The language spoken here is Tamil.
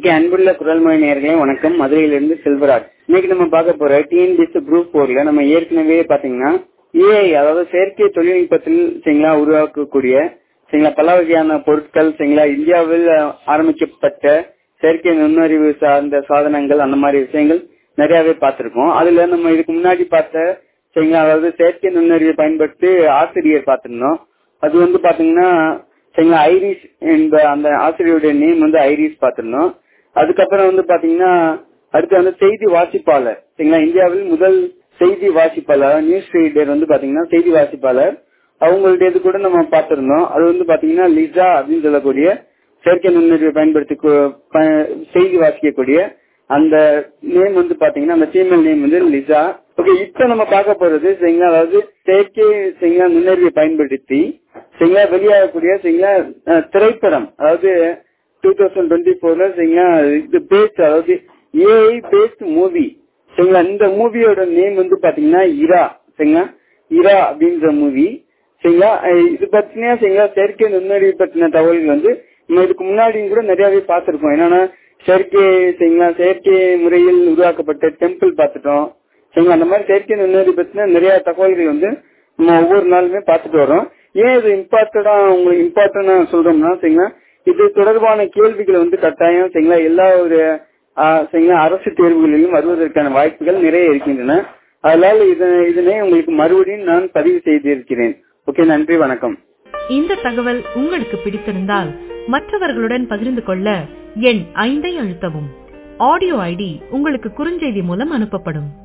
ஓகே அன்புள்ள குரல்மொழி நேயர்களே வணக்கம் மதுரையிலிருந்து செல்வராஜ் இன்னைக்கு நம்ம பார்க்க போற டிஎன்பிஎஸ் குரூப் போர்ல நம்ம ஏற்கனவே பாத்தீங்கன்னா ஏஐ அதாவது செயற்கை தொழில்நுட்பத்தில் சரிங்களா உருவாக்கக்கூடிய சரிங்களா பல வகையான பொருட்கள் சரிங்களா இந்தியாவில் ஆரம்பிக்கப்பட்ட செயற்கை நுண்ணறிவு சார்ந்த சாதனங்கள் அந்த மாதிரி விஷயங்கள் நிறையவே பார்த்திருக்கோம் அதுல நம்ம இதுக்கு முன்னாடி பார்த்த சரிங்களா அதாவது செயற்கை நுண்ணறிவை பயன்படுத்தி ஆசிரியர் பார்த்திருந்தோம் அது வந்து பாத்தீங்கன்னா சரிங்களா ஐரிஸ் என்ற அந்த ஆசிரியருடைய நேம் வந்து ஐரிஸ் பார்த்திருந்தோம் அதுக்கப்புறம் வந்து பாத்தீங்கன்னா அடுத்து வந்து செய்தி வாசிப்பாளர் சரிங்களா இந்தியாவில் முதல் செய்தி வாசிப்பாளர் நியூஸ் ரீடர் வந்து பாத்தீங்கன்னா செய்தி வாசிப்பாளர் அவங்களுடைய இது கூட நம்ம பார்த்திருந்தோம் அது வந்து பாத்தீங்கன்னா லிசா அப்படின்னு சொல்லக்கூடிய செயற்கை நுண்ணறிவை பயன்படுத்தி கு- ப- செய்தி வாசிக்கக்கூடிய அந்த நேம் வந்து பாத்தீங்கன்னா அந்த ஃபீமேல் நேம் வந்து லிசா ஓகே இப்ப நம்ம பார்க்க போறது சரிங்களா அதாவது செயற்கை சரிங்களா நுண்ணறிவை பயன்படுத்தி சரிங்களா வெளியாகக்கூடிய சரிங்களா அஹ், திரைப்படம் அதாவது டூ தௌசண்ட் டுவெண்ட்டி போர்ல சரிங்களா இது பேஸ்ட் அதாவது ஏஐ பேஸ்ட் மூவி சரிங்களா இந்த மூவியோட நேம் வந்து பாத்தீங்கன்னா இரா சரிங்களா இரா அப்படின்ற மூவி சரிங்களா அஹ் இது பத்தினா சரிங்களா செயற்கை நுண்ணறிவு பற்றின தகவல்கள் வந்து நம்ம இதுக்கு முன்னாடியும் கூட நிறையவே பார்த்திருக்கோம் என்னன்னா செயற்கை சரிங்களா செயற்கை முறையில் உருவாக்கப்பட்ட டெம்பிள் பார்த்துட்டோம் சரிங்களா அந்த மாதிரி செயற்கை நுண்ணறிவு பத்தின நிறைய தகவல்கள் வந்து நம்ம ஒவ்வொரு நாளுமே பார்த்துட்டு வரோம் ஏன் இது இம்பார்ட்டடா உங்களுக்கு இம்பார்ட்டன்டா சொல்றோம்னா சரிங்களா இது தொடர்பான கேள்விகள் வந்து கட்டாயம் சரிங்களா எல்லா ஒரு ஆஹ், சரிங்களா அரசு தேர்வுகளிலும் வருவதற்கான வாய்ப்புகள் நிறைய இருக்கின்றன அதனால இதனை இதனை உங்களுக்கு மறுபடியும் நான் பதிவு செய்திருக்கிறேன் ஓகே நன்றி வணக்கம் இந்த தகவல் உங்களுக்கு பிடித்திருந்தால் மற்றவர்களுடன் பகிர்ந்து கொள்ள எண் ஐந்தை அழுத்தவும் ஆடியோ ஐடி உங்களுக்கு குறுஞ்செய்தி மூலம் அனுப்பப்படும்